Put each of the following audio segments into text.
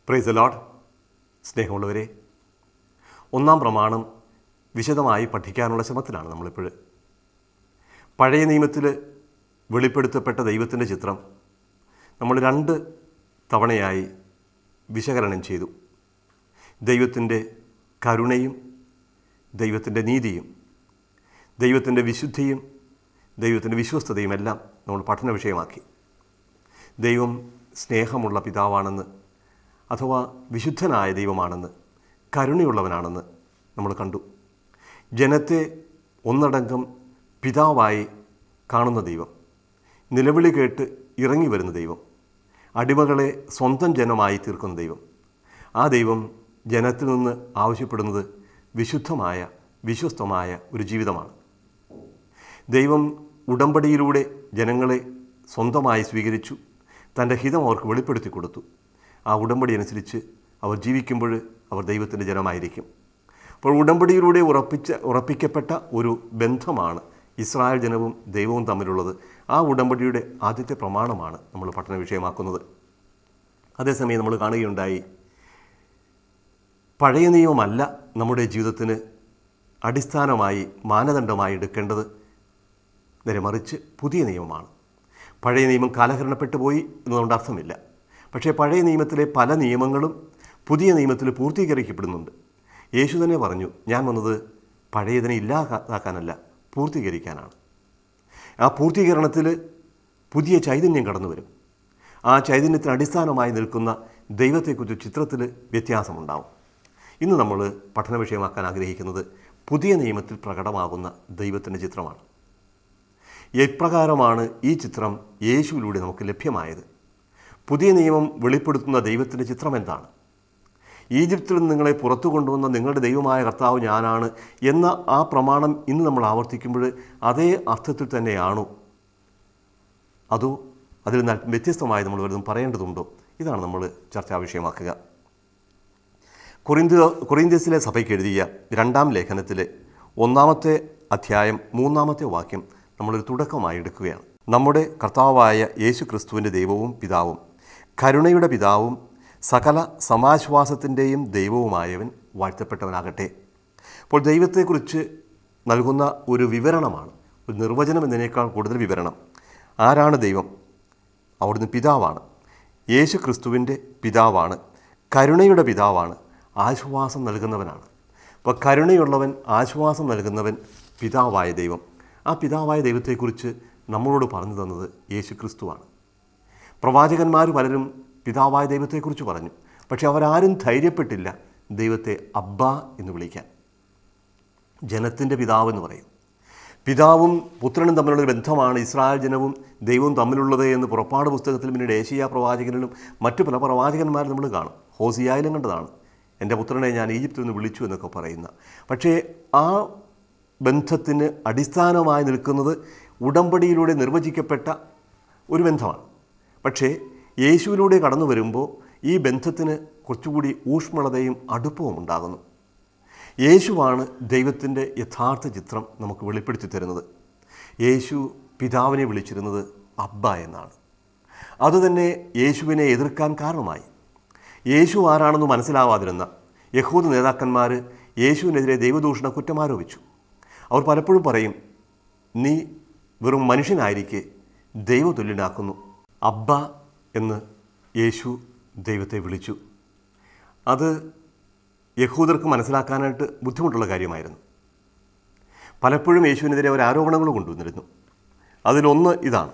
price load സ്നേഹമുള്ളവരെ ഒന്നാം പ്രമാണം വിശദമായി പഠിക്കാനുള്ള ശ്രമത്തിലാണ് നമ്മളിപ്പോൾ പഴയ നിയമത്തിൽ വെളിപ്പെടുത്തപ്പെട്ട ദൈവത്തിൻ്റെ ചിത്രം നമ്മൾ രണ്ട് തവണയായി വിശകലനം ചെയ്തു ദൈവത്തിൻ്റെ കരുണയും ദൈവത്തിൻ്റെ നീതിയും ദൈവത്തിൻ്റെ വിശുദ്ധിയും ദൈവത്തിൻ്റെ വിശ്വസ്തതയും എല്ലാം നമ്മൾ പഠന വിഷയമാക്കി ദൈവം സ്നേഹമുള്ള പിതാവാണെന്ന് അഥവാ വിശുദ്ധനായ ദൈവമാണെന്ന് കരുണയുള്ളവനാണെന്ന് നമ്മൾ കണ്ടു ജനത്തെ ഒന്നടങ്കം പിതാവായി കാണുന്ന ദൈവം നിലവിളി കേട്ട് ഇറങ്ങി വരുന്ന ദൈവം അടിമകളെ സ്വന്തം ജനമായി തീർക്കുന്ന ദൈവം ആ ദൈവം ജനത്തിൽ നിന്ന് ആവശ്യപ്പെടുന്നത് വിശുദ്ധമായ വിശ്വസ്തമായ ഒരു ജീവിതമാണ് ദൈവം ഉടമ്പടിയിലൂടെ ജനങ്ങളെ സ്വന്തമായി സ്വീകരിച്ചു തൻ്റെ ഹിതം അവർക്ക് വെളിപ്പെടുത്തി കൊടുത്തു ആ ഉടമ്പടി അനുസരിച്ച് അവർ ജീവിക്കുമ്പോൾ അവർ ദൈവത്തിൻ്റെ ജനമായിരിക്കും അപ്പോൾ ഉടമ്പടിയിലൂടെ ഉറപ്പിച്ച ഉറപ്പിക്കപ്പെട്ട ഒരു ബന്ധമാണ് ഇസ്രായേൽ ജനവും ദൈവവും തമ്മിലുള്ളത് ആ ഉടമ്പടിയുടെ ആദ്യത്തെ പ്രമാണമാണ് നമ്മൾ പഠന വിഷയമാക്കുന്നത് അതേസമയം നമ്മൾ കാണുകയുണ്ടായി പഴയ നിയമമല്ല നമ്മുടെ ജീവിതത്തിന് അടിസ്ഥാനമായി മാനദണ്ഡമായി എടുക്കേണ്ടത് നേരെ മറിച്ച് പുതിയ നിയമമാണ് പഴയ നിയമം കാലഹരണപ്പെട്ടു പോയി എന്നതുകൊണ്ട് അർത്ഥമില്ല പക്ഷേ പഴയ നിയമത്തിലെ പല നിയമങ്ങളും പുതിയ നിയമത്തിൽ പൂർത്തീകരിക്കപ്പെടുന്നുണ്ട് യേശു തന്നെ പറഞ്ഞു ഞാൻ വന്നത് പഴയതിനെ ഇല്ലാതാക്കാനല്ല പൂർത്തീകരിക്കാനാണ് ആ പൂർത്തീകരണത്തിൽ പുതിയ ചൈതന്യം കടന്നു വരും ആ ചൈതന്യത്തിന് അടിസ്ഥാനമായി നിൽക്കുന്ന ദൈവത്തെക്കുറിച്ച് ചിത്രത്തിൽ വ്യത്യാസമുണ്ടാവും ഇന്ന് നമ്മൾ പഠന വിഷയമാക്കാൻ ആഗ്രഹിക്കുന്നത് പുതിയ നിയമത്തിൽ പ്രകടമാകുന്ന ദൈവത്തിൻ്റെ ചിത്രമാണ് എപ്രകാരമാണ് ഈ ചിത്രം യേശുവിലൂടെ നമുക്ക് ലഭ്യമായത് പുതിയ നിയമം വെളിപ്പെടുത്തുന്ന ദൈവത്തിൻ്റെ ചിത്രം എന്താണ് ഈജിപ്തിൽ നിന്ന് നിങ്ങളെ പുറത്തു കൊണ്ടുവന്ന നിങ്ങളുടെ ദൈവമായ കർത്താവ് ഞാനാണ് എന്ന ആ പ്രമാണം ഇന്ന് നമ്മൾ ആവർത്തിക്കുമ്പോൾ അതേ അർത്ഥത്തിൽ തന്നെയാണോ അതോ അതിൽ നിന്ന് അല്പം വ്യത്യസ്തമായി നമ്മൾ വലുതും പറയേണ്ടതുണ്ടോ ഇതാണ് നമ്മൾ ചർച്ചാ വിഷയമാക്കുക കൊറിന്ത്യ കൊറിന്ത്യസിലെ സഭയ്ക്ക് എഴുതിയ രണ്ടാം ലേഖനത്തിലെ ഒന്നാമത്തെ അധ്യായം മൂന്നാമത്തെ വാക്യം നമ്മളൊരു തുടക്കമായി എടുക്കുകയാണ് നമ്മുടെ കർത്താവായ യേശു ക്രിസ്തുവിൻ്റെ ദൈവവും പിതാവും കരുണയുടെ പിതാവും സകല സമാശ്വാസത്തിൻ്റെയും ദൈവവുമായവൻ വാഴ്ത്തപ്പെട്ടവനാകട്ടെ അപ്പോൾ ദൈവത്തെക്കുറിച്ച് നൽകുന്ന ഒരു വിവരണമാണ് ഒരു നിർവചനം എന്നതിനേക്കാൾ കൂടുതൽ വിവരണം ആരാണ് ദൈവം അവിടുന്ന് പിതാവാണ് യേശു ക്രിസ്തുവിൻ്റെ പിതാവാണ് കരുണയുടെ പിതാവാണ് ആശ്വാസം നൽകുന്നവനാണ് അപ്പോൾ കരുണയുള്ളവൻ ആശ്വാസം നൽകുന്നവൻ പിതാവായ ദൈവം ആ പിതാവായ ദൈവത്തെക്കുറിച്ച് നമ്മളോട് പറഞ്ഞു തന്നത് യേശു ക്രിസ്തുവാണ് പ്രവാചകന്മാർ പലരും പിതാവായ ദൈവത്തെക്കുറിച്ച് പറഞ്ഞു പക്ഷെ അവരാരും ധൈര്യപ്പെട്ടില്ല ദൈവത്തെ അബ്ബ എന്ന് വിളിക്കാൻ ജനത്തിൻ്റെ പിതാവ് എന്ന് പറയും പിതാവും പുത്രനും തമ്മിലുള്ള ഒരു ബന്ധമാണ് ഇസ്രായേൽ ജനവും ദൈവവും തമ്മിലുള്ളത് എന്ന് പുറപ്പാട് പുസ്തകത്തിൽ പിന്നീട് ഏഷ്യ പ്രവാചകനിലും മറ്റു പല പ്രവാചകന്മാരും നമ്മൾ കാണും ഹോസിയായാലും കണ്ടതാണ് എൻ്റെ പുത്രനെ ഞാൻ ഈജിപ്തിൽ നിന്ന് വിളിച്ചു എന്നൊക്കെ പറയുന്ന പക്ഷേ ആ ബന്ധത്തിന് അടിസ്ഥാനമായി നിൽക്കുന്നത് ഉടമ്പടിയിലൂടെ നിർവചിക്കപ്പെട്ട ഒരു ബന്ധമാണ് പക്ഷേ യേശുവിലൂടെ കടന്നു വരുമ്പോൾ ഈ ബന്ധത്തിന് കുറച്ചുകൂടി ഊഷ്മളതയും അടുപ്പവും ഉണ്ടാകുന്നു യേശുവാണ് ദൈവത്തിൻ്റെ യഥാർത്ഥ ചിത്രം നമുക്ക് വെളിപ്പെടുത്തി തരുന്നത് യേശു പിതാവിനെ വിളിച്ചിരുന്നത് അബ്ബ എന്നാണ് അതുതന്നെ യേശുവിനെ എതിർക്കാൻ കാരണമായി യേശു ആരാണെന്ന് മനസ്സിലാവാതിരുന്ന യഹൂദ നേതാക്കന്മാർ യേശുവിനെതിരെ ദൈവദൂഷണ കുറ്റമാരോപിച്ചു അവർ പലപ്പോഴും പറയും നീ വെറും മനുഷ്യനായിരിക്കെ ദൈവതുല്യനാക്കുന്നു അബ്ബ എന്ന് യേശു ദൈവത്തെ വിളിച്ചു അത് യഹൂദർക്ക് മനസ്സിലാക്കാനായിട്ട് ബുദ്ധിമുട്ടുള്ള കാര്യമായിരുന്നു പലപ്പോഴും യേശുവിനെതിരെ അവർ ആരോപണങ്ങൾ കൊണ്ടുവന്നിരുന്നു അതിലൊന്ന് ഇതാണ്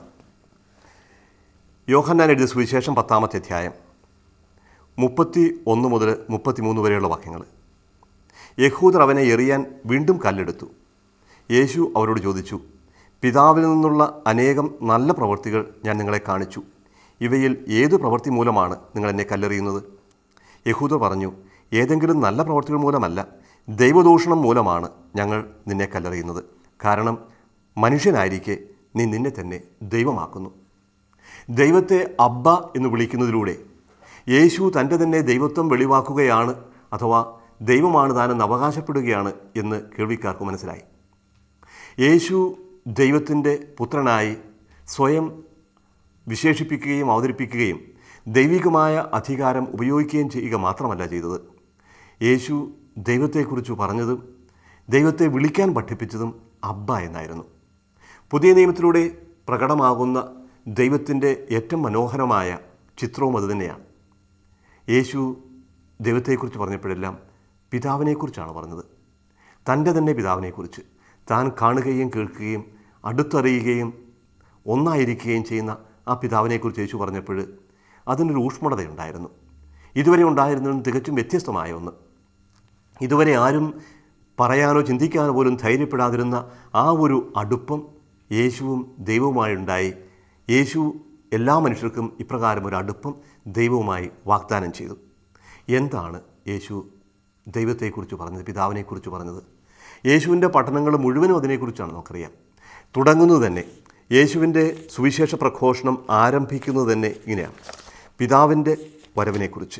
യോഹന്നാൻ എഴുതിയ സുവിശേഷം പത്താമത്തെ അധ്യായം മുപ്പത്തി ഒന്ന് മുതൽ മുപ്പത്തിമൂന്ന് വരെയുള്ള വാക്യങ്ങൾ യഹൂദർ അവനെ എറിയാൻ വീണ്ടും കല്ലെടുത്തു യേശു അവരോട് ചോദിച്ചു പിതാവിൽ നിന്നുള്ള അനേകം നല്ല പ്രവൃത്തികൾ ഞാൻ നിങ്ങളെ കാണിച്ചു ഇവയിൽ ഏതു പ്രവൃത്തി മൂലമാണ് നിങ്ങൾ എന്നെ കല്ലെറിയുന്നത് യഹൂദർ പറഞ്ഞു ഏതെങ്കിലും നല്ല പ്രവൃത്തികൾ മൂലമല്ല ദൈവദൂഷണം മൂലമാണ് ഞങ്ങൾ നിന്നെ കല്ലെറിയുന്നത് കാരണം മനുഷ്യനായിരിക്കെ നീ നിന്നെ തന്നെ ദൈവമാക്കുന്നു ദൈവത്തെ അബ്ബ എന്ന് വിളിക്കുന്നതിലൂടെ യേശു തൻ്റെ തന്നെ ദൈവത്വം വെളിവാക്കുകയാണ് അഥവാ ദൈവമാണ് താനെന്ന് അവകാശപ്പെടുകയാണ് എന്ന് കേൾവിക്കാർക്ക് മനസ്സിലായി യേശു ദൈവത്തിൻ്റെ പുത്രനായി സ്വയം വിശേഷിപ്പിക്കുകയും അവതരിപ്പിക്കുകയും ദൈവികമായ അധികാരം ഉപയോഗിക്കുകയും ചെയ്യുക മാത്രമല്ല ചെയ്തത് യേശു ദൈവത്തെക്കുറിച്ച് പറഞ്ഞതും ദൈവത്തെ വിളിക്കാൻ പഠിപ്പിച്ചതും അബ്ബ എന്നായിരുന്നു പുതിയ നിയമത്തിലൂടെ പ്രകടമാകുന്ന ദൈവത്തിൻ്റെ ഏറ്റവും മനോഹരമായ ചിത്രവും അതുതന്നെയാണ് യേശു ദൈവത്തെക്കുറിച്ച് പറഞ്ഞപ്പോഴെല്ലാം പിതാവിനെക്കുറിച്ചാണ് പറഞ്ഞത് തൻ്റെ തന്നെ പിതാവിനെക്കുറിച്ച് താൻ കാണുകയും കേൾക്കുകയും അടുത്തറിയുകയും ഒന്നായിരിക്കുകയും ചെയ്യുന്ന ആ പിതാവിനെക്കുറിച്ച് യേശു പറഞ്ഞപ്പോൾ അതിനൊരു ഊഷ്മളതയുണ്ടായിരുന്നു ഇതുവരെ ഉണ്ടായിരുന്നതും തികച്ചും വ്യത്യസ്തമായ ഒന്ന് ഇതുവരെ ആരും പറയാനോ ചിന്തിക്കാനോ പോലും ധൈര്യപ്പെടാതിരുന്ന ആ ഒരു അടുപ്പം യേശുവും ദൈവവുമായുണ്ടായി യേശു എല്ലാ മനുഷ്യർക്കും ഇപ്രകാരം ഒരു അടുപ്പം ദൈവവുമായി വാഗ്ദാനം ചെയ്തു എന്താണ് യേശു ദൈവത്തെക്കുറിച്ച് പറഞ്ഞത് പിതാവിനെക്കുറിച്ച് പറഞ്ഞത് യേശുവിൻ്റെ പഠനങ്ങൾ മുഴുവനും അതിനെക്കുറിച്ചാണ് നമുക്കറിയാം തുടങ്ങുന്നത് തന്നെ യേശുവിൻ്റെ സുവിശേഷ പ്രഘോഷണം ആരംഭിക്കുന്നത് തന്നെ ഇങ്ങനെയാണ് പിതാവിൻ്റെ വരവിനെക്കുറിച്ച്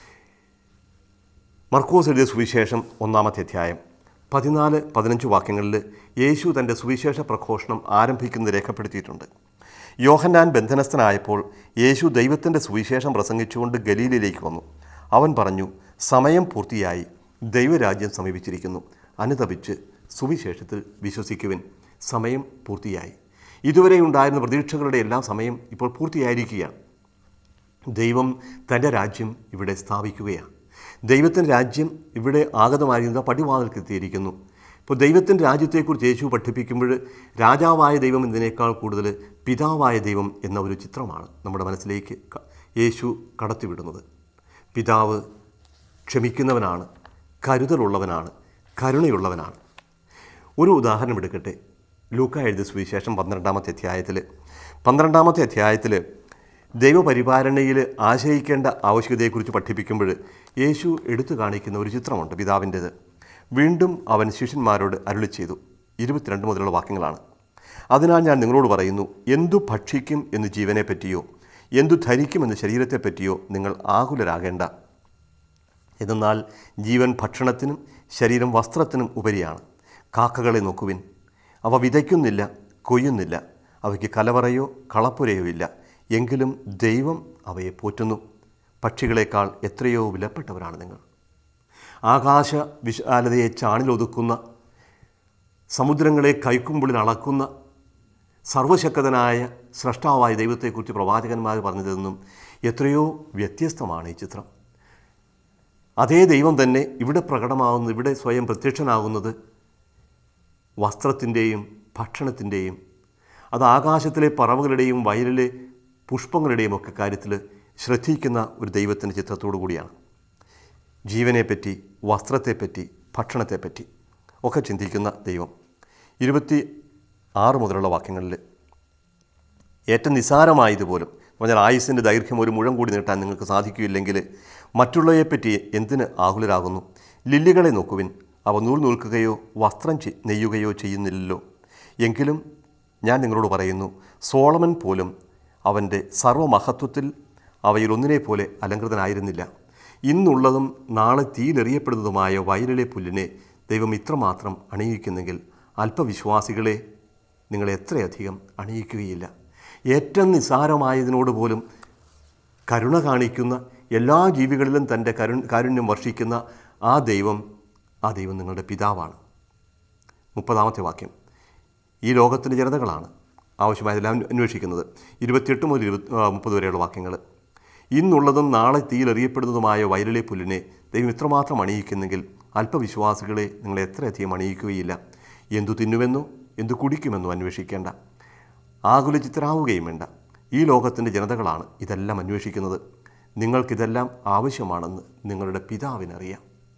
മർക്കോസ് എഴുതിയ സുവിശേഷം ഒന്നാമത്തെ അധ്യായം പതിനാല് പതിനഞ്ച് വാക്യങ്ങളിൽ യേശു തൻ്റെ സുവിശേഷ പ്രഘോഷണം ആരംഭിക്കുന്നത് രേഖപ്പെടുത്തിയിട്ടുണ്ട് യോഹന്നാൻ ബന്ധനസ്ഥനായപ്പോൾ യേശു ദൈവത്തിൻ്റെ സുവിശേഷം പ്രസംഗിച്ചുകൊണ്ട് ഗലീലിലേക്ക് വന്നു അവൻ പറഞ്ഞു സമയം പൂർത്തിയായി ദൈവരാജ്യം സമീപിച്ചിരിക്കുന്നു അനുതപിച്ച് സുവിശേഷത്തിൽ വിശ്വസിക്കുവിൻ സമയം പൂർത്തിയായി ഇതുവരെ ഉണ്ടായിരുന്ന പ്രതീക്ഷകളുടെ എല്ലാ സമയം ഇപ്പോൾ പൂർത്തിയായിരിക്കുകയാണ് ദൈവം തൻ്റെ രാജ്യം ഇവിടെ സ്ഥാപിക്കുകയാണ് ദൈവത്തിൻ്റെ രാജ്യം ഇവിടെ ആഗതമായിരുന്നത് പടിവാതിൽക്ക് എത്തിയിരിക്കുന്നു ഇപ്പോൾ ദൈവത്തിൻ്റെ രാജ്യത്തെക്കുറിച്ച് യേശു പഠിപ്പിക്കുമ്പോൾ രാജാവായ ദൈവം എന്നതിനേക്കാൾ കൂടുതൽ പിതാവായ ദൈവം എന്ന ഒരു ചിത്രമാണ് നമ്മുടെ മനസ്സിലേക്ക് ക- യേശു കടത്തിവിടുന്നത് പിതാവ് ക്ഷമിക്കുന്നവനാണ് കരുതലുള്ളവനാണ് കരുണയുള്ളവനാണ് ഒരു ഉദാഹരണം എടുക്കട്ടെ ലൂക്ക എഴുതിയ സുവിശേഷം പന്ത്രണ്ടാമത്തെ അധ്യായത്തിൽ പന്ത്രണ്ടാമത്തെ അധ്യായത്തിൽ ദൈവപരിപാലനയിൽ ആശ്രയിക്കേണ്ട ആവശ്യകതയെക്കുറിച്ച് പഠിപ്പിക്കുമ്പോൾ യേശു എടുത്തു കാണിക്കുന്ന ഒരു ചിത്രമുണ്ട് പിതാവിൻ്റേത് വീണ്ടും അവൻ ശിഷ്യന്മാരോട് അരുളി ചെയ്തു ഇരുപത്തിരണ്ട് മുതലുള്ള വാക്യങ്ങളാണ് അതിനാൽ ഞാൻ നിങ്ങളോട് പറയുന്നു എന്തു ഭക്ഷിക്കും എന്ന് ജീവനെ പറ്റിയോ എന്തു ധരിക്കുമെന്ന് ശരീരത്തെപ്പറ്റിയോ നിങ്ങൾ ആകുലരാകേണ്ട എന്നാൽ ജീവൻ ഭക്ഷണത്തിനും ശരീരം വസ്ത്രത്തിനും ഉപരിയാണ് കാക്കകളെ നോക്കുവിൻ അവ വിതയ്ക്കുന്നില്ല കൊയ്യുന്നില്ല അവയ്ക്ക് കലവറയോ കളപ്പുരയോ ഇല്ല എങ്കിലും ദൈവം അവയെ പോറ്റുന്നു പക്ഷികളെക്കാൾ എത്രയോ വിലപ്പെട്ടവരാണ് നിങ്ങൾ ആകാശ വിശാലതയെ ചാണിലൊതുക്കുന്ന സമുദ്രങ്ങളെ കൈക്കുമ്പിളിൽ അളക്കുന്ന സർവശക്തനായ സ്രഷ്ടാവായ ദൈവത്തെക്കുറിച്ച് പ്രവാചകന്മാർ പറഞ്ഞതെന്നും എത്രയോ വ്യത്യസ്തമാണ് ഈ ചിത്രം അതേ ദൈവം തന്നെ ഇവിടെ പ്രകടമാകുന്നത് ഇവിടെ സ്വയം പ്രത്യക്ഷനാകുന്നത് വസ്ത്രത്തിൻ്റെയും ഭക്ഷണത്തിൻ്റെയും അത് ആകാശത്തിലെ പറവുകളുടെയും വയലിലെ പുഷ്പങ്ങളുടെയും ഒക്കെ കാര്യത്തിൽ ശ്രദ്ധിക്കുന്ന ഒരു ദൈവത്തിൻ്റെ ചിത്രത്തോടു കൂടിയാണ് ജീവനെപ്പറ്റി വസ്ത്രത്തെപ്പറ്റി ഭക്ഷണത്തെപ്പറ്റി ഒക്കെ ചിന്തിക്കുന്ന ദൈവം ഇരുപത്തി ആറ് മുതലുള്ള വാക്യങ്ങളിൽ ഏറ്റവും നിസാരമായതുപോലും പറഞ്ഞാൽ ആയുസിൻ്റെ ദൈർഘ്യം ഒരു മുഴം കൂടി നീട്ടാൻ നിങ്ങൾക്ക് സാധിക്കുകയില്ലെങ്കിൽ മറ്റുള്ളവയെപ്പറ്റി എന്തിന് ആകുലരാകുന്നു ലില്ലികളെ നോക്കുവിൻ അവ നൂൽ നൂൽക്കുകയോ വസ്ത്രം ചെ- നെയ്യുകയോ ചെയ്യുന്നില്ലല്ലോ എങ്കിലും ഞാൻ നിങ്ങളോട് പറയുന്നു സോളമൻ പോലും അവൻ്റെ സർവമഹത്വത്തിൽ അവയിൽ ഒന്നിനെ പോലെ അലങ്കൃതനായിരുന്നില്ല ഇന്നുള്ളതും നാളെ തീയിലെറിയപ്പെടുന്നതുമായ വയലിലെ പുല്ലിനെ ദൈവം ഇത്രമാത്രം അണിയിക്കുന്നെങ്കിൽ അല്പവിശ്വാസികളെ നിങ്ങൾ എത്രയധികം അണിയിക്കുകയില്ല ഏറ്റവും നിസ്സാരമായതിനോട് പോലും കരുണ കാണിക്കുന്ന എല്ലാ ജീവികളിലും തൻ്റെ കരു കാരുണ്യം വർഷിക്കുന്ന ആ ദൈവം ആ ദൈവം നിങ്ങളുടെ പിതാവാണ് മുപ്പതാമത്തെ വാക്യം ഈ ലോകത്തിൻ്റെ ജനതകളാണ് ആവശ്യമായതെല്ലാം അന്വേഷിക്കുന്നത് ഇരുപത്തിയെട്ട് മുതൽ ഇരുപത്തി ആ, മുപ്പത് വരെയുള്ള വാക്യങ്ങൾ ഇന്നുള്ളതും നാളെ തീയിലെറിയപ്പെടുന്നതുമായ വയലിലെ പുല്ലിനെ ദൈവം ഇത്രമാത്രം അണിയിക്കുന്നെങ്കിൽ അല്പവിശ്വാസികളെ നിങ്ങൾ എത്രയധികം അണിയിക്കുകയില്ല എന്തു തിന്നുമെന്നോ എന്തു കുടിക്കുമെന്നോ അന്വേഷിക്കേണ്ട ആകുലചിത്തരാവുകയും വേണ്ട ഈ ലോകത്തിൻ്റെ ജനതകളാണ് ഇതെല്ലാം അന്വേഷിക്കുന്നത് നിങ്ങൾക്കിതെല്ലാം ആവശ്യമാണെന്ന് നിങ്ങളുടെ പിതാവിനറിയാം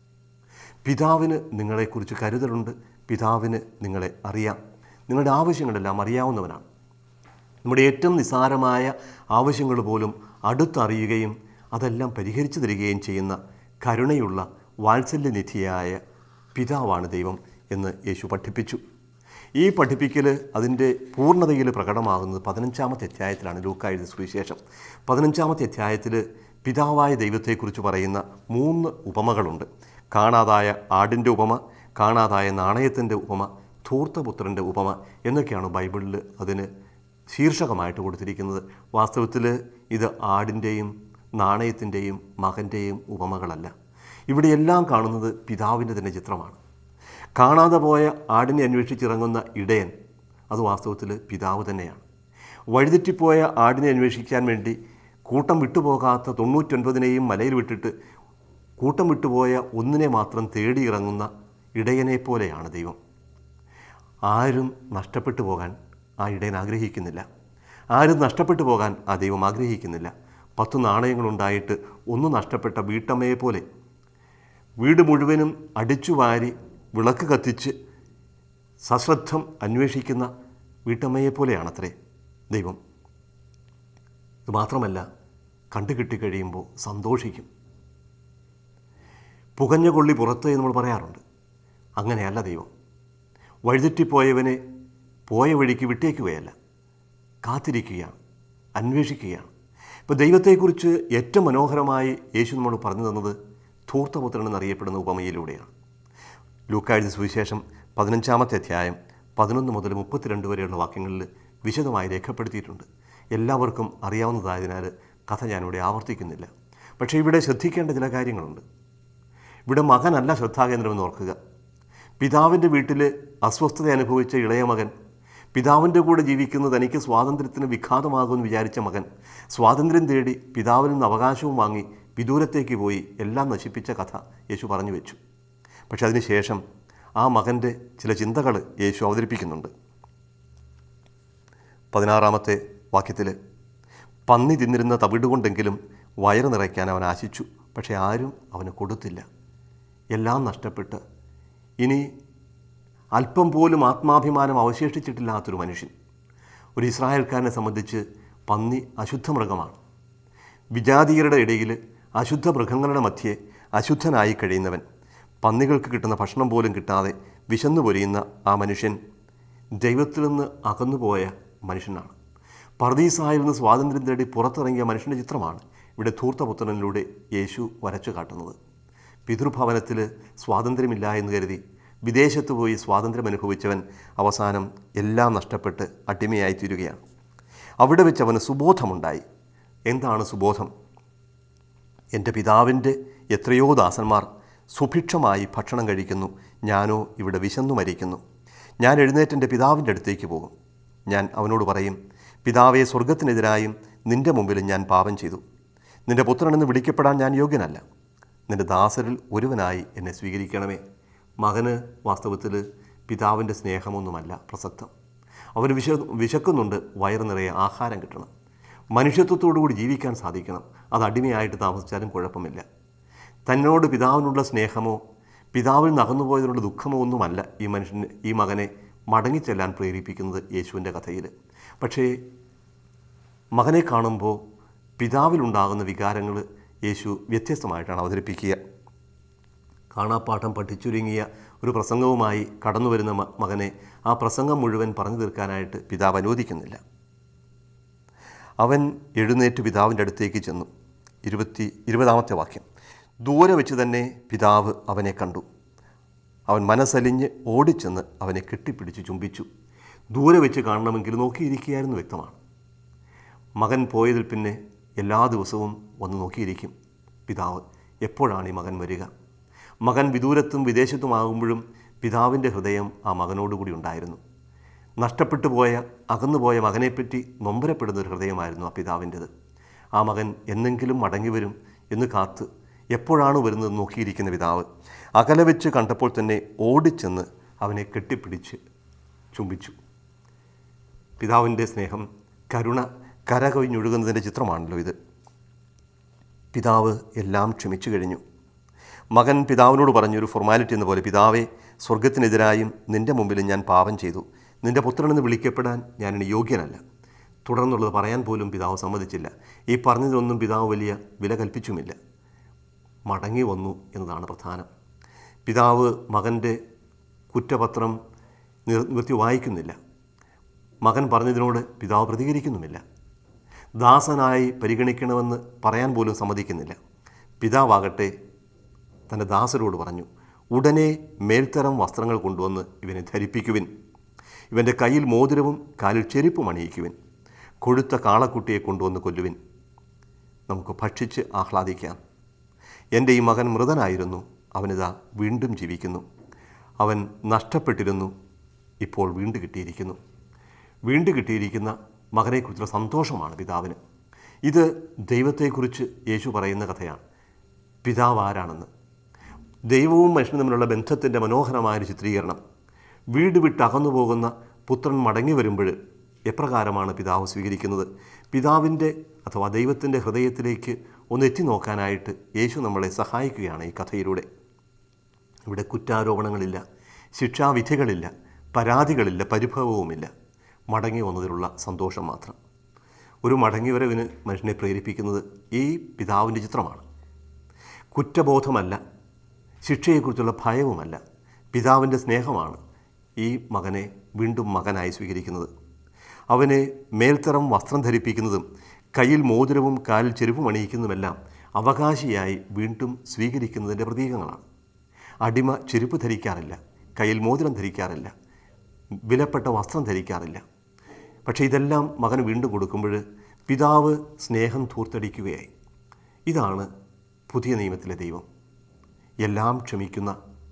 പിതാവിന് നിങ്ങളെക്കുറിച്ച് കരുതലുണ്ട് പിതാവിന് നിങ്ങളെ അറിയാം നിങ്ങളുടെ ആവശ്യങ്ങളെല്ലാം അറിയാവുന്നവനാണ് നമ്മുടെ ഏറ്റവും നിസ്സാരമായ ആവശ്യങ്ങൾ പോലും അടുത്തറിയുകയും അതെല്ലാം പരിഹരിച്ചു തരികയും ചെയ്യുന്ന കരുണയുള്ള വാത്സല്യനിധിയായ പിതാവാണ് ദൈവം എന്ന് യേശു പഠിപ്പിച്ചു ഈ പഠിപ്പിക്കൽ അതിൻ്റെ പൂർണ്ണതയിൽ പ്രകടമാകുന്നത് പതിനഞ്ചാമത്തെ അധ്യായത്തിലാണ് ലൂക്ക എഴുതിയ സുവിശേഷം പതിനഞ്ചാമത്തെ അധ്യായത്തിൽ പിതാവായ ദൈവത്തെക്കുറിച്ച് പറയുന്ന മൂന്ന് ഉപമകളുണ്ട് കാണാതായ ആടിൻ്റെ ഉപമ കാണാതായ നാണയത്തിൻ്റെ ഉപമ ധൂർത്തപുത്രൻ്റെ ഉപമ എന്നൊക്കെയാണ് ബൈബിളിൽ അതിന് ശീർഷകമായിട്ട് കൊടുത്തിരിക്കുന്നത് വാസ്തവത്തിൽ ഇത് ആടിൻ്റെയും നാണയത്തിൻ്റെയും മകൻ്റെയും ഉപമകളല്ല ഇവിടെയെല്ലാം കാണുന്നത് പിതാവിൻ്റെ തന്നെ ചിത്രമാണ് കാണാതെ പോയ ആടിനെ അന്വേഷിച്ചിറങ്ങുന്ന ഇടയൻ അത് വാസ്തവത്തിൽ പിതാവ് തന്നെയാണ് വഴിതെറ്റിപ്പോയ ആടിനെ അന്വേഷിക്കാൻ വേണ്ടി കൂട്ടം വിട്ടുപോകാത്ത തൊണ്ണൂറ്റൊൻപതിനെയും മലയിൽ വിട്ടിട്ട് കൂട്ടം വിട്ടുപോയ ഒന്നിനെ മാത്രം തേടി ഇറങ്ങുന്ന ഇടയനെ പോലെയാണ് ദൈവം ആരും നഷ്ടപ്പെട്ടു പോകാൻ ആ ഇടയൻ ആഗ്രഹിക്കുന്നില്ല ആരും നഷ്ടപ്പെട്ടു പോകാൻ ആ ദൈവം ആഗ്രഹിക്കുന്നില്ല പത്ത് നാണയങ്ങളുണ്ടായിട്ട് ഒന്ന് നഷ്ടപ്പെട്ട വീട്ടമ്മയെ പോലെ വീട് മുഴുവനും അടിച്ചു വാരി വിളക്ക് കത്തിച്ച് സശ്രദ്ധം അന്വേഷിക്കുന്ന വീട്ടമ്മയെ പോലെയാണത്രേ ദൈവം ഇത് മാത്രമല്ല കണ്ടു കിട്ടിക്കഴിയുമ്പോൾ സന്തോഷിക്കും പുകഞ്ഞ കൊള്ളി പുറത്ത് എന്ന് നമ്മൾ പറയാറുണ്ട് അങ്ങനെയല്ല ദൈവം വഴിതെറ്റിപ്പോയവനെ പോയ വഴിക്ക് വിട്ടേക്കുകയല്ല കാത്തിരിക്കുകയാണ് അന്വേഷിക്കുകയാണ് ഇപ്പോൾ ദൈവത്തെക്കുറിച്ച് ഏറ്റവും മനോഹരമായി യേശു നമ്മൾ പറഞ്ഞു തന്നത് ധൂർത്തപുത്രൻ എന്നറിയപ്പെടുന്ന ഉപമയിലൂടെയാണ് ലൂക്കാഴ്ച സുവിശേഷം പതിനഞ്ചാമത്തെ അധ്യായം പതിനൊന്ന് മുതൽ മുപ്പത്തിരണ്ട് വരെയുള്ള വാക്യങ്ങളിൽ വിശദമായി രേഖപ്പെടുത്തിയിട്ടുണ്ട് എല്ലാവർക്കും അറിയാവുന്നതായതിനാൽ കഥ ഞാനിവിടെ ആവർത്തിക്കുന്നില്ല പക്ഷേ ഇവിടെ ശ്രദ്ധിക്കേണ്ട ചില കാര്യങ്ങളുണ്ട് ഇവിടെ മകനല്ല ശ്രദ്ധാകേന്ദ്രമെന്ന് ഓർക്കുക പിതാവിൻ്റെ വീട്ടിൽ അസ്വസ്ഥത അനുഭവിച്ച ഇളയ മകൻ പിതാവിൻ്റെ കൂടെ ജീവിക്കുന്നത് തനിക്ക് സ്വാതന്ത്ര്യത്തിന് വിഘാതമാകുമെന്ന് വിചാരിച്ച മകൻ സ്വാതന്ത്ര്യം തേടി പിതാവിൽ നിന്ന് അവകാശവും വാങ്ങി വിദൂരത്തേക്ക് പോയി എല്ലാം നശിപ്പിച്ച കഥ യേശു പറഞ്ഞു വെച്ചു പക്ഷെ അതിനുശേഷം ആ മകൻ്റെ ചില ചിന്തകൾ യേശു അവതരിപ്പിക്കുന്നുണ്ട് പതിനാറാമത്തെ വാക്യത്തിൽ പന്നി തിന്നിരുന്ന തവിട് കൊണ്ടെങ്കിലും വയറ് നിറയ്ക്കാൻ അവൻ ആശിച്ചു പക്ഷേ ആരും അവന് കൊടുത്തില്ല എല്ലാം നഷ്ടപ്പെട്ട് ഇനി അല്പം പോലും ആത്മാഭിമാനം അവശേഷിച്ചിട്ടില്ലാത്തൊരു മനുഷ്യൻ ഒരു ഇസ്രായേൽക്കാരനെ സംബന്ധിച്ച് പന്നി അശുദ്ധ മൃഗമാണ് വിജാതീയരുടെ ഇടയിൽ അശുദ്ധ മൃഗങ്ങളുടെ മധ്യേ അശുദ്ധനായി കഴിയുന്നവൻ പന്നികൾക്ക് കിട്ടുന്ന ഭക്ഷണം പോലും കിട്ടാതെ വിശന്നു പൊരിയുന്ന ആ മനുഷ്യൻ ദൈവത്തിൽ നിന്ന് അകന്നുപോയ മനുഷ്യനാണ് പർദീസായിൽ നിന്ന് സ്വാതന്ത്ര്യം തേടി പുറത്തിറങ്ങിയ മനുഷ്യൻ്റെ ചിത്രമാണ് ഇവിടെ ധൂർത്തപുത്രനിലൂടെ യേശു വരച്ചു കാട്ടുന്നത് പിതൃഭവനത്തിൽ സ്വാതന്ത്ര്യമില്ല എന്ന് കരുതി വിദേശത്ത് പോയി സ്വാതന്ത്ര്യം അനുഭവിച്ചവൻ അവസാനം എല്ലാം നഷ്ടപ്പെട്ട് അടിമയായി തീരുകയാണ് അവിടെ വെച്ച് അവന് സുബോധമുണ്ടായി എന്താണ് സുബോധം എൻ്റെ പിതാവിൻ്റെ എത്രയോ ദാസന്മാർ സുഭിക്ഷമായി ഭക്ഷണം കഴിക്കുന്നു ഞാനോ ഇവിടെ വിശന്നു മരിക്കുന്നു ഞാൻ എഴുന്നേറ്റ് എൻ്റെ പിതാവിൻ്റെ അടുത്തേക്ക് പോകും ഞാൻ അവനോട് പറയും പിതാവെ സ്വർഗത്തിനെതിരായും നിൻ്റെ മുമ്പിൽ ഞാൻ പാപം ചെയ്തു നിൻ്റെ പുത്രനെന്ന് വിളിക്കപ്പെടാൻ ഞാൻ യോഗ്യനല്ല നിൻ്റെ ദാസരിൽ ഒരുവനായി എന്നെ സ്വീകരിക്കണമേ മകന് വാസ്തവത്തിൽ പിതാവിൻ്റെ സ്നേഹമൊന്നുമല്ല പ്രസക്തം അവന് വിശ വിശക്കുന്നുണ്ട് വയറ് നിറയെ ആഹാരം കിട്ടണം മനുഷ്യത്വത്തോടുകൂടി ജീവിക്കാൻ സാധിക്കണം അത് അടിമയായിട്ട് താമസിച്ചാലും കുഴപ്പമില്ല തന്നോട് പിതാവിനുള്ള സ്നേഹമോ പിതാവിൽ നകന്നുപോയതിനുള്ള ദുഃഖമോ ഒന്നുമല്ല ഈ മനുഷ്യന് ഈ മകനെ മടങ്ങിച്ചെല്ലാൻ പ്രേരിപ്പിക്കുന്നത് യേശുവിൻ്റെ കഥയിൽ പക്ഷേ മകനെ കാണുമ്പോൾ പിതാവിലുണ്ടാകുന്ന വികാരങ്ങൾ യേശു വ്യത്യസ്തമായിട്ടാണ് അവതരിപ്പിക്കുക കാണാപ്പാഠം പഠിച്ചുരുങ്ങിയ ഒരു പ്രസംഗവുമായി കടന്നു വരുന്ന മ- മകനെ ആ പ്രസംഗം മുഴുവൻ പറഞ്ഞു തീർക്കാനായിട്ട് പിതാവ് അനുവദിക്കുന്നില്ല അവൻ എഴുന്നേറ്റ് പിതാവിൻ്റെ അടുത്തേക്ക് ചെന്നു ഇരുപത്തി ഇരുപതാമത്തെ വാക്യം ദൂരെ വെച്ച് തന്നെ പിതാവ് അവനെ കണ്ടു അവൻ മനസ്സലിഞ്ഞ് ഓടിച്ചെന്ന് അവനെ കെട്ടിപ്പിടിച്ച് ചുംബിച്ചു ദൂരെ വെച്ച് കാണണമെങ്കിൽ നോക്കിയിരിക്കുകയായിരുന്നു വ്യക്തമാണ് മകൻ പോയതിൽ പിന്നെ എല്ലാ ദിവസവും വന്ന് നോക്കിയിരിക്കും പിതാവ് എപ്പോഴാണ് ഈ മകൻ വരിക മകൻ വിദൂരത്തും വിദേശത്തുമാകുമ്പോഴും പിതാവിൻ്റെ ഹൃദയം ആ മകനോടുകൂടി ഉണ്ടായിരുന്നു നഷ്ടപ്പെട്ടു പോയ അകന്നുപോയ മകനെപ്പറ്റി നൊമ്പരപ്പെടുന്ന ഒരു ഹൃദയമായിരുന്നു ആ പിതാവിൻ്റെത് ആ മകൻ എന്നെങ്കിലും മടങ്ങി വരും എന്ന് കാത്ത് എപ്പോഴാണ് വരുന്നത് നോക്കിയിരിക്കുന്ന പിതാവ് അകലെ വെച്ച് കണ്ടപ്പോൾ തന്നെ ഓടിച്ചെന്ന് അവനെ കെട്ടിപ്പിടിച്ച് ചുംബിച്ചു പിതാവിൻ്റെ സ്നേഹം കരുണ കരകവിഞ്ഞൊഴുകുന്നതിൻ്റെ ചിത്രമാണല്ലോ ഇത് പിതാവ് എല്ലാം ക്ഷമിച്ചു കഴിഞ്ഞു മകൻ പിതാവിനോട് പറഞ്ഞൊരു ഫോർമാലിറ്റി എന്ന പോലെ പിതാവെ സ്വർഗത്തിനെതിരായും നിൻ്റെ മുമ്പിൽ ഞാൻ പാപം ചെയ്തു നിൻ്റെ പുത്രനെന്ന് വിളിക്കപ്പെടാൻ ഞാൻ ഇനി യോഗ്യനല്ല തുടർന്നുള്ളത് പറയാൻ പോലും പിതാവ് സമ്മതിച്ചില്ല ഈ പറഞ്ഞതിനൊന്നും പിതാവ് വലിയ വില കൽപ്പിച്ചുമില്ല മടങ്ങി വന്നു എന്നതാണ് പ്രധാനം പിതാവ് മകൻ്റെ കുറ്റപത്രം നിർ നിർത്തി വായിക്കുന്നില്ല മകൻ പറഞ്ഞതിനോട് പിതാവ് പ്രതികരിക്കുന്നുമില്ല ദാസനായി പരിഗണിക്കണമെന്ന് പറയാൻ പോലും സമ്മതിക്കുന്നില്ല പിതാവാകട്ടെ തൻ്റെ ദാസരോട് പറഞ്ഞു ഉടനെ മേൽത്തരം വസ്ത്രങ്ങൾ കൊണ്ടുവന്ന് ഇവനെ ധരിപ്പിക്കുവിൻ ഇവൻ്റെ കയ്യിൽ മോതിരവും കാലിൽ ചെരുപ്പും അണിയിക്കുവിൻ കൊഴുത്ത കാളക്കുട്ടിയെ കൊണ്ടുവന്ന് കൊല്ലുവിൻ നമുക്ക് ഭക്ഷിച്ച് ആഹ്ലാദിക്കാം എൻ്റെ ഈ മകൻ മൃതനായിരുന്നു അവനിതാ വീണ്ടും ജീവിക്കുന്നു അവൻ നഷ്ടപ്പെട്ടിരുന്നു ഇപ്പോൾ വീണ്ടും കിട്ടിയിരിക്കുന്നു വീണ്ടും കിട്ടിയിരിക്കുന്ന മകനെക്കുറിച്ചുള്ള സന്തോഷമാണ് പിതാവിന് ഇത് ദൈവത്തെക്കുറിച്ച് യേശു പറയുന്ന കഥയാണ് പിതാവ് ആരാണെന്ന് ദൈവവും മനുഷ്യനും തമ്മിലുള്ള ബന്ധത്തിൻ്റെ മനോഹരമായൊരു ചിത്രീകരണം വീട് വിട്ട് അകന്നു പോകുന്ന പുത്രൻ മടങ്ങി വരുമ്പോൾ എപ്രകാരമാണ് പിതാവ് സ്വീകരിക്കുന്നത് പിതാവിൻ്റെ അഥവാ ദൈവത്തിൻ്റെ ഹൃദയത്തിലേക്ക് ഒന്ന് എത്തി നോക്കാനായിട്ട് യേശു നമ്മളെ സഹായിക്കുകയാണ് ഈ കഥയിലൂടെ ഇവിടെ കുറ്റാരോപണങ്ങളില്ല ശിക്ഷാവിധികളില്ല പരാതികളില്ല പരിഭവവുമില്ല മടങ്ങി വന്നതിലുള്ള സന്തോഷം മാത്രം ഒരു മടങ്ങിവരവിന് മനുഷ്യനെ പ്രേരിപ്പിക്കുന്നത് ഈ പിതാവിൻ്റെ ചിത്രമാണ് കുറ്റബോധമല്ല ശിക്ഷയെക്കുറിച്ചുള്ള ഭയവുമല്ല പിതാവിൻ്റെ സ്നേഹമാണ് ഈ മകനെ വീണ്ടും മകനായി സ്വീകരിക്കുന്നത് അവനെ മേൽത്തരം വസ്ത്രം ധരിപ്പിക്കുന്നതും കയ്യിൽ മോതിരവും കാലിൽ ചെരുപ്പും അണിയിക്കുന്നതുമെല്ലാം അവകാശിയായി വീണ്ടും സ്വീകരിക്കുന്നതിൻ്റെ പ്രതീകങ്ങളാണ് അടിമ ചെരുപ്പ് ധരിക്കാറില്ല കയ്യിൽ മോതിരം ധരിക്കാറില്ല വിലപ്പെട്ട വസ്ത്രം ധരിക്കാറില്ല പക്ഷേ ഇതെല്ലാം മകന് വീണ്ടും കൊടുക്കുമ്പോൾ പിതാവ് സ്നേഹം ധൂർത്തടിക്കുകയായി ഇതാണ് പുതിയ നിയമത്തിലെ ദൈവം എല്ലാം ക്ഷമിക്കുന്ന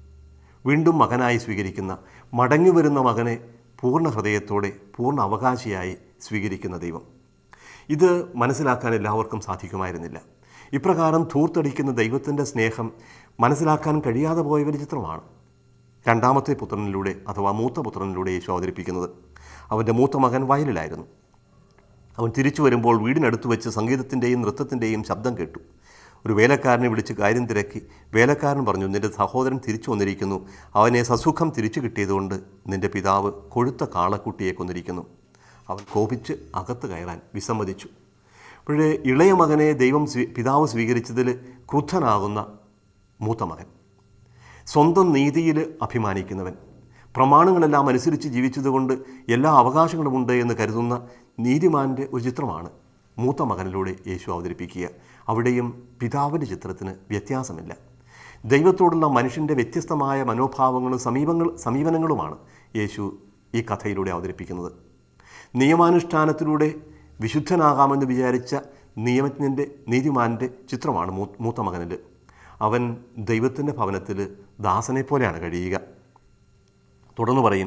വീണ്ടും മകനായി സ്വീകരിക്കുന്ന മടങ്ങി വരുന്ന മകനെ പൂർണ്ണ ഹൃദയത്തോടെ പൂർണ്ണ അവകാശിയായി സ്വീകരിക്കുന്ന ദൈവം ഇത് മനസ്സിലാക്കാൻ എല്ലാവർക്കും സാധിക്കുമായിരുന്നില്ല ഇപ്രകാരം ധൂർത്തടിക്കുന്ന ദൈവത്തിൻ്റെ സ്നേഹം മനസ്സിലാക്കാൻ കഴിയാതെ പോയവൻ്റെ ചിത്രമാണ് രണ്ടാമത്തെ പുത്രനിലൂടെ അഥവാ മൂത്ത പുത്രനിലൂടെ യേശു അവതരിപ്പിക്കുന്നത് അവൻ്റെ മൂത്ത മകൻ വയലിലായിരുന്നു അവൻ തിരിച്ചു വരുമ്പോൾ വീടിനടുത്ത് വെച്ച് സംഗീതത്തിൻ്റെയും നൃത്തത്തിൻ്റെയും ശബ്ദം കേട്ടു ഒരു വേലക്കാരനെ വിളിച്ച് കാര്യം തിരക്കി വേലക്കാരൻ പറഞ്ഞു നിന്റെ സഹോദരൻ തിരിച്ചു വന്നിരിക്കുന്നു അവനെ സസുഖം തിരിച്ചു കിട്ടിയതുകൊണ്ട് നിന്റെ പിതാവ് കൊഴുത്ത കാളക്കുട്ടിയെ കൊന്നിരിക്കുന്നു അവൻ കോപിച്ച് അകത്ത് കയറാൻ വിസമ്മതിച്ചു അപ്പോഴേ ഇളയ മകനെ ദൈവം സ്വീ പിതാവ് സ്വീകരിച്ചതിൽ ക്രുദ്ധനാകുന്ന മൂത്ത മകൻ സ്വന്തം നീതിയിൽ അഭിമാനിക്കുന്നവൻ പ്രമാണങ്ങളെല്ലാം അനുസരിച്ച് ജീവിച്ചതുകൊണ്ട് എല്ലാ അവകാശങ്ങളുമുണ്ട് എന്ന് കരുതുന്ന നീതിമാൻ്റെ ഒരു ചിത്രമാണ് മൂത്ത മകനിലൂടെ യേശു അവതരിപ്പിക്കുക അവിടെയും പിതാവിൻ്റെ ചിത്രത്തിന് വ്യത്യാസമില്ല ദൈവത്തോടുള്ള മനുഷ്യൻ്റെ വ്യത്യസ്തമായ മനോഭാവങ്ങളും സമീപങ്ങൾ സമീപനങ്ങളുമാണ് യേശു ഈ കഥയിലൂടെ അവതരിപ്പിക്കുന്നത് നിയമാനുഷ്ഠാനത്തിലൂടെ വിശുദ്ധനാകാമെന്ന് വിചാരിച്ച നിയമജ്ഞൻ്റെ നീതിമാൻ്റെ ചിത്രമാണ് മൂ മൂത്ത മകനിൽ അവൻ ദൈവത്തിൻ്റെ ഭവനത്തിൽ ദാസനെ പോലെയാണ് കഴിയുക തുടർന്ന് പറയും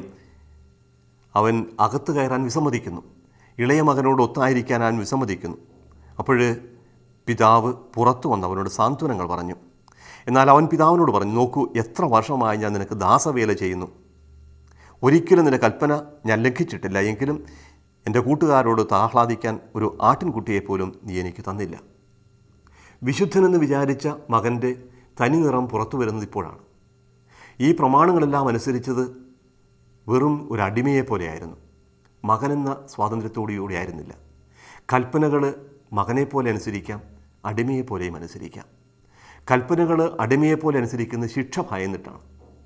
അവൻ അകത്ത് കയറാൻ വിസമ്മതിക്കുന്നു ഇളയ മകനോട് ഒത്തായിരിക്കാൻ അവൻ വിസമ്മതിക്കുന്നു അപ്പോൾ പിതാവ് പുറത്തു വന്ന് അവനോട് സാന്ത്വനങ്ങൾ പറഞ്ഞു എന്നാൽ അവൻ പിതാവിനോട് പറഞ്ഞു നോക്കൂ എത്ര വർഷമായി ഞാൻ നിനക്ക് ദാസവേല ചെയ്യുന്നു ഒരിക്കലും നിന്റെ കൽപ്പന ഞാൻ ലംഘിച്ചിട്ടില്ല എങ്കിലും എൻ്റെ കൂട്ടുകാരോട് ആഹ്ലാദിക്കാൻ ഒരു ആട്ടിൻകുട്ടിയെപ്പോലും നീ എനിക്ക് തന്നില്ല വിശുദ്ധനെന്ന് വിചാരിച്ച മകൻ്റെ തനി നിറം പുറത്തു വരുന്നത് ഇപ്പോഴാണ് ഈ പ്രമാണങ്ങളെല്ലാം അനുസരിച്ചത് വെറും ഒരു അടിമയെ പോലെയായിരുന്നു മകനെന്ന സ്വാതന്ത്ര്യത്തോടുകൂടി ആയിരുന്നില്ല കൽപ്പനകൾ മകനെപ്പോലെ അനുസരിക്കാം അടിമയെപ്പോലെയും അനുസരിക്കാം കൽപ്പനകൾ അടിമയെപ്പോലെ അനുസരിക്കുന്ന ശിക്ഷ ഭയന്നിട്ടാണ്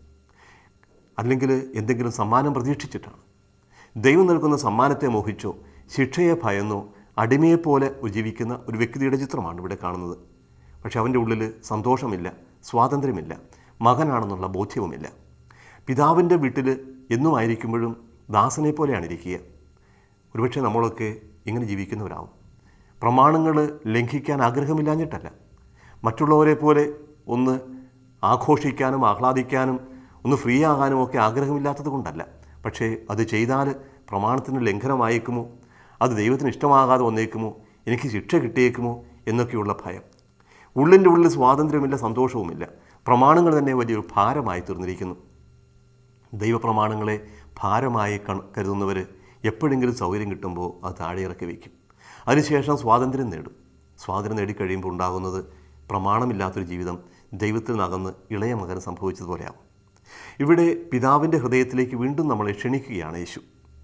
അല്ലെങ്കിൽ എന്തെങ്കിലും സമ്മാനം പ്രതീക്ഷിച്ചിട്ടാണ് ദൈവം നൽകുന്ന സമ്മാനത്തെ മോഹിച്ചോ ശിക്ഷയെ ഭയന്നോ അടിമയെപ്പോലെ ജീവിക്കുന്ന ഒരു വ്യക്തിയുടെ ചിത്രമാണ് ഇവിടെ കാണുന്നത് പക്ഷെ അവൻ്റെ ഉള്ളിൽ സന്തോഷമില്ല സ്വാതന്ത്ര്യമില്ല മകനാണെന്നുള്ള ബോധ്യവുമില്ല പിതാവിൻ്റെ വീട്ടിൽ എന്നും ആയിരിക്കുമ്പോഴും ദാസനെ പോലെയാണ് ഇരിക്കുക ഒരുപക്ഷെ നമ്മളൊക്കെ ഇങ്ങനെ ജീവിക്കുന്നവരാവും പ്രമാണങ്ങൾ ലംഘിക്കാൻ ആഗ്രഹമില്ലാഞ്ഞിട്ടല്ല മറ്റുള്ളവരെ പോലെ ഒന്ന് ആഘോഷിക്കാനും ആഹ്ലാദിക്കാനും ഒന്ന് ഫ്രീ ആകാനും ഒക്കെ ആഗ്രഹമില്ലാത്തത് കൊണ്ടല്ല പക്ഷേ അത് ചെയ്താൽ പ്രമാണത്തിന് ലംഘനമായേക്കുമോ അത് ദൈവത്തിന് ഇഷ്ടമാകാതെ വന്നേക്കുമോ എനിക്ക് ശിക്ഷ കിട്ടിയേക്കുമോ എന്നൊക്കെയുള്ള ഭയം ഉള്ളിൻ്റെ ഉള്ളിൽ സ്വാതന്ത്ര്യമില്ല സന്തോഷവുമില്ല പ്രമാണങ്ങൾ തന്നെ വലിയൊരു ഭാരമായി തീർന്നിരിക്കുന്നു ദൈവപ്രമാണങ്ങളെ ഭാരമായി കണ- കരുതുന്നവർ എപ്പോഴെങ്കിലും സൗകര്യം കിട്ടുമ്പോൾ അത് താഴെ ഇറക്കി വയ്ക്കും അതിനുശേഷം സ്വാതന്ത്ര്യം നേടും സ്വാതന്ത്ര്യം നേടിക്കഴിയുമ്പോൾ ഉണ്ടാകുന്നത് പ്രമാണമില്ലാത്തൊരു ജീവിതം ദൈവത്തിൽ നിന്നകന്ന് ഇളയ മകന് സംഭവിച്ചതുപോലെയാവും ഇവിടെ പിതാവിൻ്റെ ഹൃദയത്തിലേക്ക് വീണ്ടും നമ്മളെ ക്ഷണിക്കുകയാണ് യേശു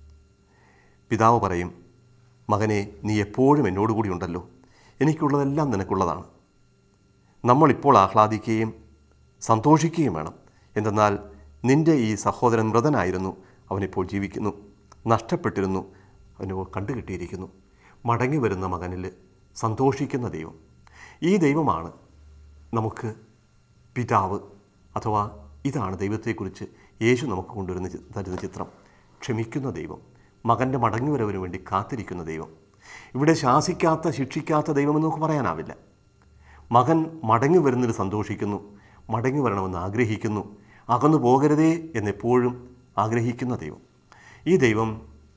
പിതാവ് പറയും മകനെ നീ എപ്പോഴും എന്നോടുകൂടി ഉണ്ടല്ലോ എനിക്കുള്ളതെല്ലാം നിനക്കുള്ളതാണ് നമ്മളിപ്പോൾ ആഹ്ലാദിക്കുകയും സന്തോഷിക്കുകയും വേണം എന്തെന്നാൽ നിന്റെ ഈ സഹോദരൻ മൃതനായിരുന്നു അവനിപ്പോൾ ജീവിക്കുന്നു നഷ്ടപ്പെട്ടിരുന്നു അവനിപ്പോൾ കണ്ടുകിട്ടിയിരിക്കുന്നു മടങ്ങി വരുന്ന മകനിൽ സന്തോഷിക്കുന്ന ദൈവം ഈ ദൈവമാണ് നമുക്ക് പിതാവ് അഥവാ ഇതാണ് ദൈവത്തെക്കുറിച്ച് യേശു നമുക്ക് കൊണ്ടുവരുന്ന ചി- തരുന്ന ചിത്രം ക്ഷമിക്കുന്ന ദൈവം മകൻ്റെ മടങ്ങിവരവിന് വേണ്ടി കാത്തിരിക്കുന്ന ദൈവം ഇവിടെ ശാസിക്കാത്ത ശിക്ഷിക്കാത്ത ദൈവമെന്ന് നമുക്ക് പറയാനാവില്ല മകൻ മടങ്ങി വരുന്നതിൽ സന്തോഷിക്കുന്നു മടങ്ങി വരണമെന്ന് ആഗ്രഹിക്കുന്നു അകന്നു പോകരുതേ എന്നെപ്പോഴും ആഗ്രഹിക്കുന്ന ദൈവം ഈ ദൈവം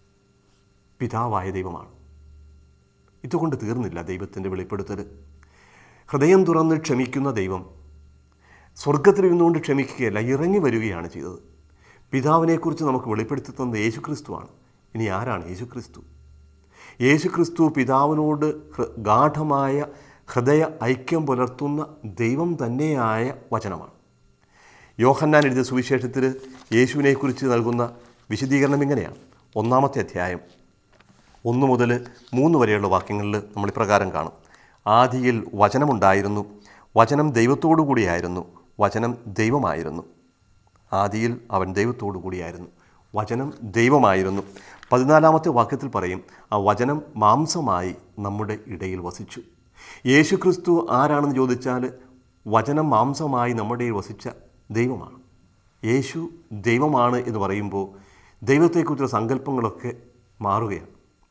പിതാവായ ദൈവമാണ് ഇതുകൊണ്ട് തീർന്നില്ല ദൈവത്തിൻ്റെ വെളിപ്പെടുത്തൽ ഹൃദയം തുറന്ന് ക്ഷമിക്കുന്ന ദൈവം സ്വർഗത്തിൽ ഇരുന്നുകൊണ്ട് ക്ഷമിക്കുകയല്ല ഇറങ്ങി വരികയാണ് ചെയ്തത് പിതാവിനെക്കുറിച്ച് നമുക്ക് വെളിപ്പെടുത്തി തന്ന യേശുക്രിസ്തുവാണ് ഇനി ആരാണ് യേശുക്രിസ്തു യേശുക്രിസ്തു പിതാവിനോട് ഹൃ- ഗാഠമായ ഹൃദയ ഐക്യം പുലർത്തുന്ന ദൈവം തന്നെയായ വചനമാണ് യോഹന്നാൻ എഴുതിയ സുവിശേഷത്തിൽ യേശുവിനെക്കുറിച്ച് നൽകുന്ന വിശദീകരണം ഇങ്ങനെയാണ് ഒന്നാമത്തെ അധ്യായം ഒന്ന് മുതൽ മൂന്ന് വരെയുള്ള വാക്യങ്ങളിൽ നമ്മൾ ഇപ്രകാരം കാണും ആദിയിൽ വചനമുണ്ടായിരുന്നു വചനം ദൈവത്തോടു കൂടിയായിരുന്നു വചനം ദൈവമായിരുന്നു ആദിയിൽ അവൻ ദൈവത്തോടു കൂടിയായിരുന്നു വചനം ദൈവമായിരുന്നു പതിനാലാമത്തെ വാക്യത്തിൽ പറയും ആ വചനം മാംസമായി നമ്മുടെ ഇടയിൽ വസിച്ചു യേശുക്രിസ്തു ആരാണെന്ന് ചോദിച്ചാൽ വചനം മാംസമായി നമ്മുടെ ഇടയിൽ വസിച്ച ദൈവമാണ് യേശു ദൈവമാണ് എന്ന് പറയുമ്പോൾ ദൈവത്തെക്കുറിച്ചുള്ള സങ്കല്പങ്ങളൊക്കെ മാറുകയാണ്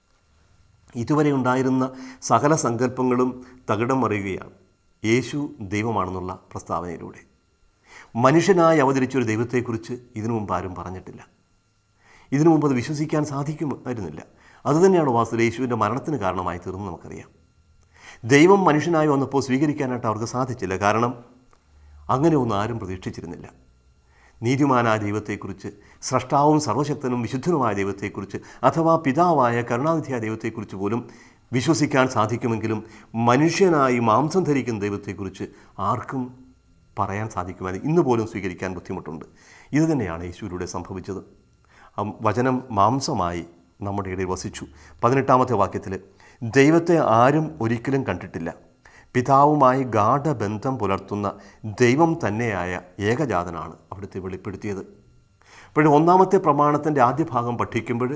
ഇതുവരെ ഉണ്ടായിരുന്ന സകല സങ്കല്പങ്ങളും തകിടം മറിയുകയാണ് യേശു ദൈവമാണെന്നുള്ള പ്രസ്താവനയിലൂടെ മനുഷ്യനായി അവതരിച്ചൊരു ദൈവത്തെക്കുറിച്ച് ഇതിനു മുമ്പ് ആരും പറഞ്ഞിട്ടില്ല ഇതിനു മുമ്പ് അത് വിശ്വസിക്കാൻ സാധിക്കുമായിരുന്നില്ല അതുതന്നെയാണ് വാസ്തുവിൽ യേശുവിൻ്റെ മരണത്തിന് കാരണമായി തീർന്ന് നമുക്കറിയാം ദൈവം മനുഷ്യനായി വന്നപ്പോൾ സ്വീകരിക്കാനായിട്ട് അവർക്ക് സാധിച്ചില്ല കാരണം അങ്ങനെ ഒന്നും ആരും പ്രതീക്ഷിച്ചിരുന്നില്ല നീതിമാനായ ദൈവത്തെക്കുറിച്ച് സ്രഷ്ടാവും സർവശക്തനും വിശുദ്ധനുമായ ദൈവത്തെക്കുറിച്ച് അഥവാ പിതാവായ കരുണാനിധിയായ ദൈവത്തെക്കുറിച്ച് പോലും വിശ്വസിക്കാൻ സാധിക്കുമെങ്കിലും മനുഷ്യനായി മാംസം ധരിക്കുന്ന ദൈവത്തെക്കുറിച്ച് ആർക്കും പറയാൻ സാധിക്കുമായിരുന്നു ഇന്ന് പോലും സ്വീകരിക്കാൻ ബുദ്ധിമുട്ടുണ്ട് ഇത് തന്നെയാണ് യേശുവിലൂടെ സംഭവിച്ചത് ആ വചനം മാംസമായി നമ്മുടെ ഇടയിൽ വസിച്ചു പതിനെട്ടാമത്തെ വാക്യത്തിൽ ദൈവത്തെ ആരും ഒരിക്കലും കണ്ടിട്ടില്ല പിതാവുമായി ഗാഠബന്ധം പുലർത്തുന്ന ദൈവം തന്നെയായ ഏകജാതനാണ് അവിടുത്തെ വെളിപ്പെടുത്തിയത് അപ്പോൾ ഒന്നാമത്തെ പ്രമാണത്തിൻ്റെ ആദ്യ ഭാഗം പഠിക്കുമ്പോൾ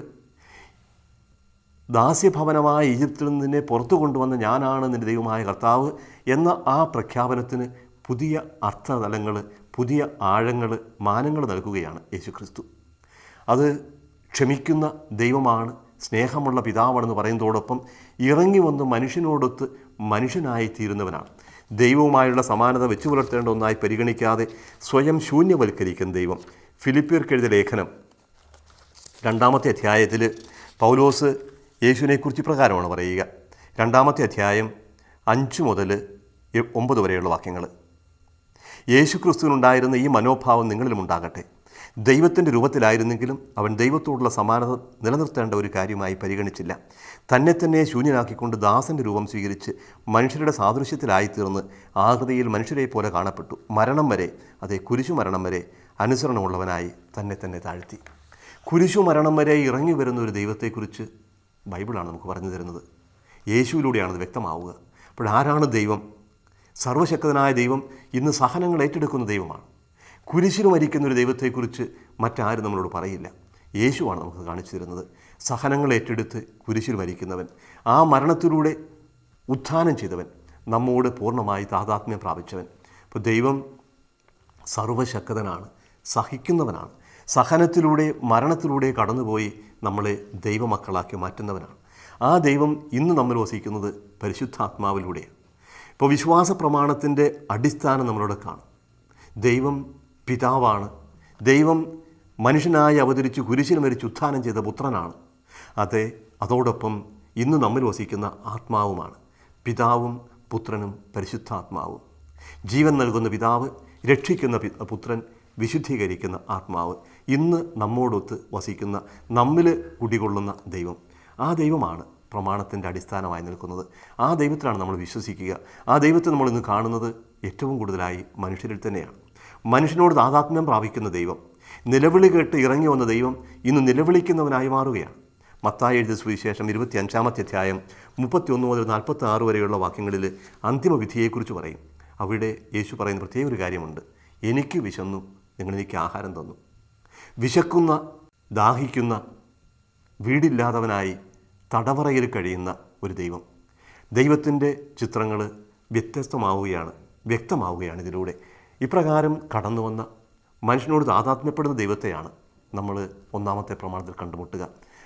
ദാസ്യഭവനമായ ഈജിപ്തിൽ നിന്നെ പുറത്തു കൊണ്ടുവന്ന ഞാനാണ് നിന്റെ ദൈവമായ കർത്താവ് എന്ന ആ പ്രഖ്യാപനത്തിന് പുതിയ അർത്ഥതലങ്ങൾ പുതിയ ആഴങ്ങൾ മാനങ്ങൾ നൽകുകയാണ് യേശുക്രിസ്തു അത് ക്ഷമിക്കുന്ന ദൈവമാണ് സ്നേഹമുള്ള പിതാവാണെന്ന് പറയുന്നതോടൊപ്പം ഇറങ്ങി വന്ന് മനുഷ്യനോടൊത്ത് മനുഷ്യനായി തീരുന്നവനാണ് ദൈവവുമായുള്ള സമാനത വെച്ചു പുലർത്തേണ്ട ഒന്നായി പരിഗണിക്കാതെ സ്വയം ശൂന്യവൽക്കരിക്കുന്ന ദൈവം ഫിലിപ്പിയർക്കെഴുതിയ ലേഖനം രണ്ടാമത്തെ അധ്യായത്തിൽ പൗലോസ് യേശുവിനെക്കുറിച്ച് പ്രകാരമാണ് പറയുക രണ്ടാമത്തെ അധ്യായം അഞ്ച് മുതൽ എ- ഒമ്പത് വരെയുള്ള വാക്യങ്ങൾ യേശു ക്രിസ്തുവിനുണ്ടായിരുന്ന ഈ മനോഭാവം നിങ്ങളിലും ഉണ്ടാകട്ടെ ദൈവത്തിൻ്റെ രൂപത്തിലായിരുന്നെങ്കിലും അവൻ ദൈവത്തോടുള്ള സമാനത നിലനിർത്തേണ്ട ഒരു കാര്യമായി പരിഗണിച്ചില്ല തന്നെ തന്നെ ശൂന്യനാക്കിക്കൊണ്ട് ദാസൻ്റെ രൂപം സ്വീകരിച്ച് മനുഷ്യരുടെ സാദൃശ്യത്തിലായിത്തീർന്ന് ആകൃതിയിൽ മനുഷ്യരെ പോലെ കാണപ്പെട്ടു മരണം വരെ അതെ കുരിശു മരണം വരെ അനുസരണമുള്ളവനായി തന്നെ തന്നെ താഴ്ത്തി കുരിശു മരണം വരെ ഇറങ്ങി വരുന്ന ഒരു ദൈവത്തെക്കുറിച്ച് ബൈബിളാണ് നമുക്ക് പറഞ്ഞു തരുന്നത് യേശുവിലൂടെയാണത് വ്യക്തമാവുക അപ്പോൾ ആരാണ് ദൈവം സർവശക്തനായ ദൈവം ഇന്ന് സഹനങ്ങൾ ഏറ്റെടുക്കുന്ന ദൈവമാണ് കുരിശിൽ മരിക്കുന്ന ഒരു ദൈവത്തെക്കുറിച്ച് മറ്റാരും നമ്മളോട് പറയില്ല യേശുവാണ് നമുക്ക് കാണിച്ചു തരുന്നത് സഹനങ്ങൾ ഏറ്റെടുത്ത് കുരിശിൽ മരിക്കുന്നവൻ ആ മരണത്തിലൂടെ ഉത്ഥാനം ചെയ്തവൻ നമ്മോട് പൂർണ്ണമായി താതാത്മ്യം പ്രാപിച്ചവൻ അപ്പോൾ ദൈവം സർവശക്തനാണ് സഹിക്കുന്നവനാണ് സഹനത്തിലൂടെ മരണത്തിലൂടെ കടന്നുപോയി നമ്മളെ ദൈവമക്കളാക്കി മാറ്റുന്നവനാണ് ആ ദൈവം ഇന്ന് നമ്മൾ വസിക്കുന്നത് പരിശുദ്ധാത്മാവിലൂടെയാണ് ഇപ്പോൾ വിശ്വാസ പ്രമാണത്തിൻ്റെ അടിസ്ഥാനം നമ്മളോട് കാണും ദൈവം പിതാവാണ് ദൈവം മനുഷ്യനായി അവതരിച്ച് കുരിശിൽ മരിച്ച് ഉത്ഥാനം ചെയ്ത പുത്രനാണ് അതെ അതോടൊപ്പം ഇന്ന് നമ്മിൽ വസിക്കുന്ന ആത്മാവുമാണ് പിതാവും പുത്രനും പരിശുദ്ധാത്മാവും ജീവൻ നൽകുന്ന പിതാവ് രക്ഷിക്കുന്ന പി- പുത്രൻ വിശുദ്ധീകരിക്കുന്ന ആത്മാവ് ഇന്ന് നമ്മോടൊത്ത് വസിക്കുന്ന നമ്മിൽ കുടികൊള്ളുന്ന ദൈവം ആ ദൈവമാണ് പ്രമാണത്തിൻ്റെ അടിസ്ഥാനമായി നിൽക്കുന്നത് ആ ദൈവത്തിലാണ് നമ്മൾ വിശ്വസിക്കുക ആ ദൈവത്തെ നമ്മൾ ഇന്ന് കാണുന്നത് ഏറ്റവും കൂടുതലായി മനുഷ്യരിൽ തന്നെയാണ് മനുഷ്യനോട് താതാത്മ്യം പ്രാപിക്കുന്ന ദൈവം നിലവിളി കേട്ട് ഇറങ്ങി വന്ന ദൈവം ഇന്ന് നിലവിളിക്കുന്നവനായി മാറുകയാണ് മത്തായി എഴുതിയ സുവിശേഷം ഇരുപത്തി അഞ്ചാമത്തെ അധ്യായം മുപ്പത്തി ഒന്ന് മുതൽ നാൽപ്പത്തി ആറ് വരെയുള്ള വാക്യങ്ങളിൽ അന്തിമ വിധിയെക്കുറിച്ച് പറയും അവിടെ യേശു പറയുന്ന പ്രത്യേക ഒരു കാര്യമുണ്ട് എനിക്ക് വിശന്നു നിങ്ങൾ എനിക്ക് ആഹാരം തന്നു വിശക്കുന്ന ദാഹിക്കുന്ന വീടില്ലാത്തവനായി തടവറയിൽ കഴിയുന്ന ഒരു ദൈവം ദൈവത്തിൻ്റെ ചിത്രങ്ങൾ വ്യത്യസ്തമാവുകയാണ് വ്യക്തമാവുകയാണ് ഇതിലൂടെ ഇപ്രകാരം കടന്നു വന്ന മനുഷ്യനോട് താതാത്മ്യപ്പെടുന്ന ദൈവത്തെയാണ് നമ്മൾ ഒന്നാമത്തെ പ്രമാണത്തിൽ കണ്ടുമുട്ടുക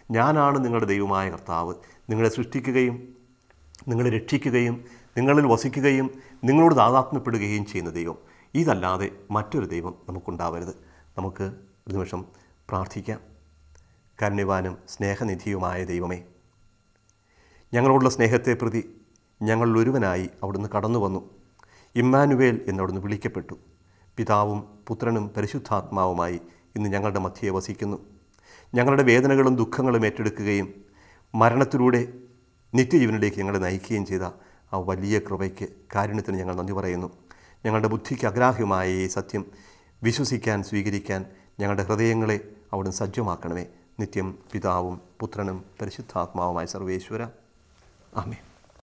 ഞാനാണ് നിങ്ങളുടെ ദൈവമായ കർത്താവ് നിങ്ങളെ സൃഷ്ടിക്കുകയും നിങ്ങളെ രക്ഷിക്കുകയും നിങ്ങളിൽ വസിക്കുകയും നിങ്ങളോട് താതാത്മ്യപ്പെടുകയും ചെയ്യുന്ന ദൈവം ഇതല്ലാതെ മറ്റൊരു ദൈവം നമുക്കുണ്ടാവരുത് നമുക്ക് ഒരു നിമിഷം പ്രാർത്ഥിക്കാം കരുണ്യവാനും സ്നേഹനിധിയുമായ ദൈവമേ ഞങ്ങളോടുള്ള സ്നേഹത്തെ പ്രതി ഞങ്ങളിൽ ഒരുവനായി അവിടുന്ന് കടന്നു വന്നു ഇമ്മാനുവേൽ എന്നവിടുന്ന് വിളിക്കപ്പെട്ടു പിതാവും പുത്രനും പരിശുദ്ധാത്മാവുമായി ഇന്ന് ഞങ്ങളുടെ മധ്യയെ വസിക്കുന്നു ഞങ്ങളുടെ വേദനകളും ദുഃഖങ്ങളും ഏറ്റെടുക്കുകയും മരണത്തിലൂടെ നിത്യജീവനിലേക്ക് ഞങ്ങളെ നയിക്കുകയും ചെയ്ത ആ വലിയ കൃപയ്ക്ക് കാരുണ്യത്തിന് ഞങ്ങൾ നന്ദി പറയുന്നു ഞങ്ങളുടെ ബുദ്ധിക്ക് അഗ്രാഹ്യമായ ഈ സത്യം വിശ്വസിക്കാൻ സ്വീകരിക്കാൻ ഞങ്ങളുടെ ഹൃദയങ്ങളെ അവിടുന്ന് സജ്ജമാക്കണമേ നിത്യം പിതാവും പുത്രനും പരിശുദ്ധാത്മാവുമായ സർവേശ്വര ആമേ